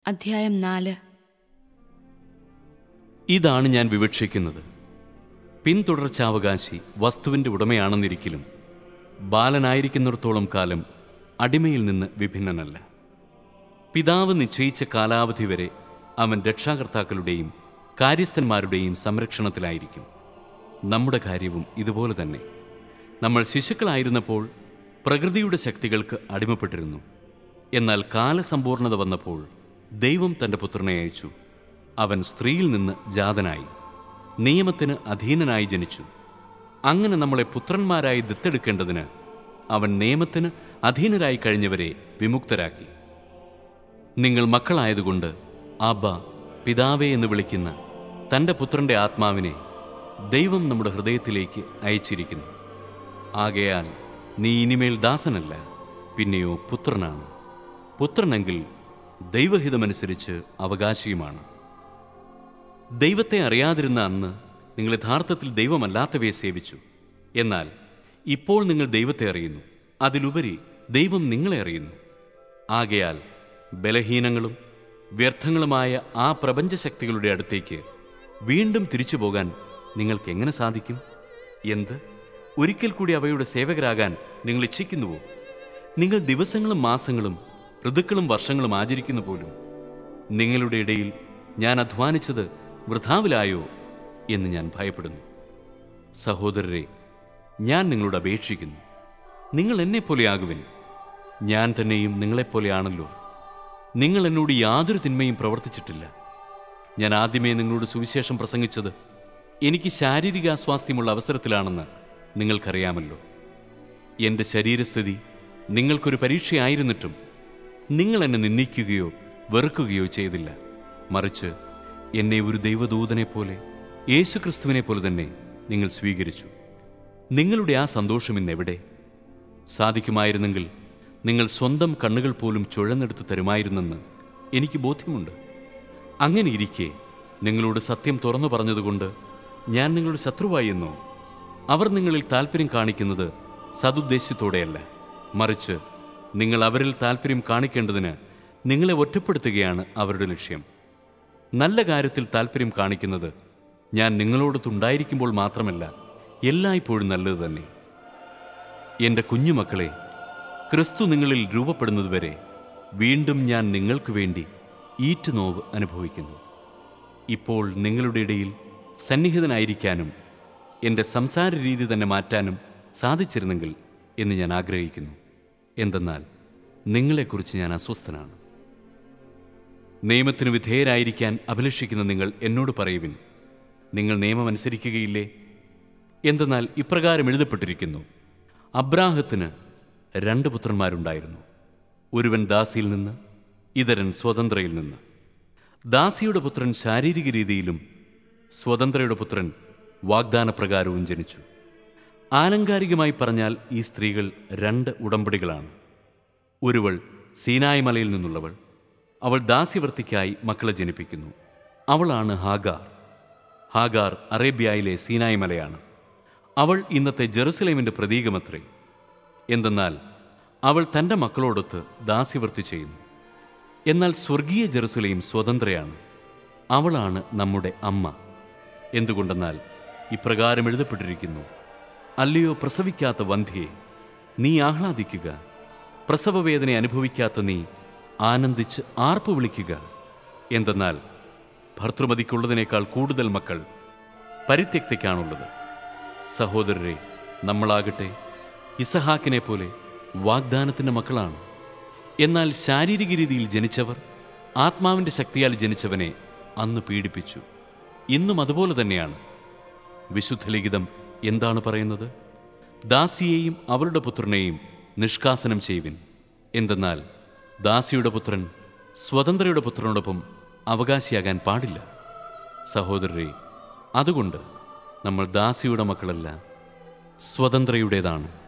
അധ്യായം നാല് ഇതാണ് ഞാൻ വിവക്ഷിക്കുന്നത് പിന്തുടർച്ചാവകാശി വസ്തുവിൻ്റെ ഉടമയാണെന്നിരിക്കലും ബാലനായിരിക്കുന്നിടത്തോളം കാലം അടിമയിൽ നിന്ന് വിഭിന്നനല്ല പിതാവ് നിശ്ചയിച്ച കാലാവധി വരെ അവൻ രക്ഷാകർത്താക്കളുടെയും കാര്യസ്ഥന്മാരുടെയും സംരക്ഷണത്തിലായിരിക്കും നമ്മുടെ കാര്യവും ഇതുപോലെ തന്നെ നമ്മൾ ശിശുക്കളായിരുന്നപ്പോൾ പ്രകൃതിയുടെ ശക്തികൾക്ക് അടിമപ്പെട്ടിരുന്നു എന്നാൽ കാലസമ്പൂർണത വന്നപ്പോൾ ദൈവം തൻ്റെ പുത്രനെ അയച്ചു അവൻ സ്ത്രീയിൽ നിന്ന് ജാതനായി നിയമത്തിന് അധീനനായി ജനിച്ചു അങ്ങനെ നമ്മളെ പുത്രന്മാരായി ദത്തെടുക്കേണ്ടതിന് അവൻ നിയമത്തിന് അധീനരായി കഴിഞ്ഞവരെ വിമുക്തരാക്കി നിങ്ങൾ മക്കളായതുകൊണ്ട് ആബ പിതാവേ എന്ന് വിളിക്കുന്ന തൻ്റെ പുത്രൻ്റെ ആത്മാവിനെ ദൈവം നമ്മുടെ ഹൃദയത്തിലേക്ക് അയച്ചിരിക്കുന്നു ആകയാൽ നീ ഇനിമേൽ ദാസനല്ല പിന്നെയോ പുത്രനാണ് പുത്രനെങ്കിൽ ദൈവഹിതമനുസരിച്ച് അവകാശിയുമാണ് ദൈവത്തെ അറിയാതിരുന്ന അന്ന് നിങ്ങൾ യഥാർത്ഥത്തിൽ ദൈവമല്ലാത്തവയെ സേവിച്ചു എന്നാൽ ഇപ്പോൾ നിങ്ങൾ ദൈവത്തെ അറിയുന്നു അതിലുപരി ദൈവം നിങ്ങളെ അറിയുന്നു ആകയാൽ ബലഹീനങ്ങളും വ്യർത്ഥങ്ങളുമായ ആ പ്രപഞ്ചശക്തികളുടെ അടുത്തേക്ക് വീണ്ടും തിരിച്ചു പോകാൻ നിങ്ങൾക്ക് എങ്ങനെ സാധിക്കും എന്ത് ഒരിക്കൽ കൂടി അവയുടെ സേവകരാകാൻ നിങ്ങൾ ഇച്ഛിക്കുന്നുവോ നിങ്ങൾ ദിവസങ്ങളും മാസങ്ങളും ഋതുക്കളും വർഷങ്ങളും ആചരിക്കുന്നു പോലും നിങ്ങളുടെ ഇടയിൽ ഞാൻ അധ്വാനിച്ചത് വൃഥാവിലായോ എന്ന് ഞാൻ ഭയപ്പെടുന്നു സഹോദരരെ ഞാൻ നിങ്ങളോട് അപേക്ഷിക്കുന്നു നിങ്ങൾ എന്നെപ്പോലെയാകുവിൻ ഞാൻ തന്നെയും നിങ്ങളെപ്പോലെയാണല്ലോ നിങ്ങൾ എന്നോട് യാതൊരു തിന്മയും പ്രവർത്തിച്ചിട്ടില്ല ഞാൻ ആദ്യമേ നിങ്ങളോട് സുവിശേഷം പ്രസംഗിച്ചത് എനിക്ക് ശാരീരിക അസ്വാസ്ഥ്യമുള്ള അവസരത്തിലാണെന്ന് നിങ്ങൾക്കറിയാമല്ലോ എൻ്റെ ശരീരസ്ഥിതി നിങ്ങൾക്കൊരു പരീക്ഷയായിരുന്നിട്ടും നിങ്ങൾ എന്നെ നിന്ദിക്കുകയോ വെറുക്കുകയോ ചെയ്തില്ല മറിച്ച് എന്നെ ഒരു ദൈവദൂതനെ പോലെ യേശുക്രിസ്തുവിനെ പോലെ തന്നെ നിങ്ങൾ സ്വീകരിച്ചു നിങ്ങളുടെ ആ സന്തോഷം ഇന്നെവിടെ സാധിക്കുമായിരുന്നെങ്കിൽ നിങ്ങൾ സ്വന്തം കണ്ണുകൾ പോലും ചുഴന്നെടുത്ത് തരുമായിരുന്നെന്ന് എനിക്ക് ബോധ്യമുണ്ട് അങ്ങനെ ഇരിക്കെ നിങ്ങളോട് സത്യം തുറന്നു പറഞ്ഞതുകൊണ്ട് ഞാൻ നിങ്ങളുടെ ശത്രുവായി എന്നോ അവർ നിങ്ങളിൽ താല്പര്യം കാണിക്കുന്നത് സതുദ്ദേശത്തോടെയല്ല മറിച്ച് നിങ്ങൾ അവരിൽ താല്പര്യം കാണിക്കേണ്ടതിന് നിങ്ങളെ ഒറ്റപ്പെടുത്തുകയാണ് അവരുടെ ലക്ഷ്യം നല്ല കാര്യത്തിൽ താല്പര്യം കാണിക്കുന്നത് ഞാൻ നിങ്ങളോടൊത്തുണ്ടായിരിക്കുമ്പോൾ മാത്രമല്ല എല്ലായ്പ്പോഴും നല്ലത് തന്നെ എൻ്റെ കുഞ്ഞുമക്കളെ ക്രിസ്തു നിങ്ങളിൽ രൂപപ്പെടുന്നതുവരെ വീണ്ടും ഞാൻ നിങ്ങൾക്ക് വേണ്ടി ഈറ്റുനോവ് അനുഭവിക്കുന്നു ഇപ്പോൾ നിങ്ങളുടെ ഇടയിൽ സന്നിഹിതനായിരിക്കാനും എൻ്റെ സംസാര രീതി തന്നെ മാറ്റാനും സാധിച്ചിരുന്നെങ്കിൽ എന്ന് ഞാൻ ആഗ്രഹിക്കുന്നു എന്തെന്നാൽ നിങ്ങളെക്കുറിച്ച് ഞാൻ അസ്വസ്ഥനാണ് നിയമത്തിന് വിധേയരായിരിക്കാൻ അഭിലഷിക്കുന്ന നിങ്ങൾ എന്നോട് പറയുവിൻ നിങ്ങൾ നിയമം അനുസരിക്കുകയില്ലേ എന്തെന്നാൽ ഇപ്രകാരം എഴുതപ്പെട്ടിരിക്കുന്നു അബ്രാഹത്തിന് രണ്ട് പുത്രന്മാരുണ്ടായിരുന്നു ഒരുവൻ ദാസിയിൽ നിന്ന് ഇതരൻ സ്വതന്ത്രയിൽ നിന്ന് ദാസിയുടെ പുത്രൻ ശാരീരിക രീതിയിലും സ്വതന്ത്രയുടെ പുത്രൻ വാഗ്ദാനപ്രകാരവും ജനിച്ചു ആലങ്കാരികമായി പറഞ്ഞാൽ ഈ സ്ത്രീകൾ രണ്ട് ഉടമ്പടികളാണ് ഒരുവൾ സീനായ് മലയിൽ നിന്നുള്ളവൾ അവൾ ദാസ്യവൃത്തിക്കായി മക്കളെ ജനിപ്പിക്കുന്നു അവളാണ് ഹാഗാർ ഹാഗാർ അറേബ്യയിലെ സീനായ് മലയാണ് അവൾ ഇന്നത്തെ ജെറുസലേമിൻ്റെ പ്രതീകമത്രേ എന്തെന്നാൽ അവൾ തൻ്റെ മക്കളോടൊത്ത് ദാസ്യവൃത്തി ചെയ്യുന്നു എന്നാൽ സ്വർഗീയ ജെറുസലേം സ്വതന്ത്രയാണ് അവളാണ് നമ്മുടെ അമ്മ എന്തുകൊണ്ടെന്നാൽ ഇപ്രകാരം എഴുതപ്പെട്ടിരിക്കുന്നു അല്ലയോ പ്രസവിക്കാത്ത വന്ധ്യേ നീ ആഹ്ലാദിക്കുക പ്രസവവേദന അനുഭവിക്കാത്ത നീ ആനന്ദിച്ച് ആർപ്പ് വിളിക്കുക എന്തെന്നാൽ ഭർത്തൃമതിക്കുള്ളതിനേക്കാൾ കൂടുതൽ മക്കൾ പരിത്യക്തയ്ക്കാണുള്ളത് സഹോദരരെ നമ്മളാകട്ടെ ഇസഹാക്കിനെ പോലെ വാഗ്ദാനത്തിൻ്റെ മക്കളാണ് എന്നാൽ ശാരീരിക രീതിയിൽ ജനിച്ചവർ ആത്മാവിൻ്റെ ശക്തിയാൽ ജനിച്ചവനെ അന്ന് പീഡിപ്പിച്ചു ഇന്നും അതുപോലെ തന്നെയാണ് വിശുദ്ധ ലിഖിതം എന്താണ് പറയുന്നത് ദാസിയെയും അവളുടെ പുത്രനെയും നിഷ്കാസനം ചെയ്യുവിൻ എന്തെന്നാൽ ദാസിയുടെ പുത്രൻ സ്വതന്ത്രയുടെ പുത്രനോടൊപ്പം അവകാശിയാകാൻ പാടില്ല സഹോദരരെ അതുകൊണ്ട് നമ്മൾ ദാസിയുടെ മക്കളല്ല സ്വതന്ത്രയുടേതാണ്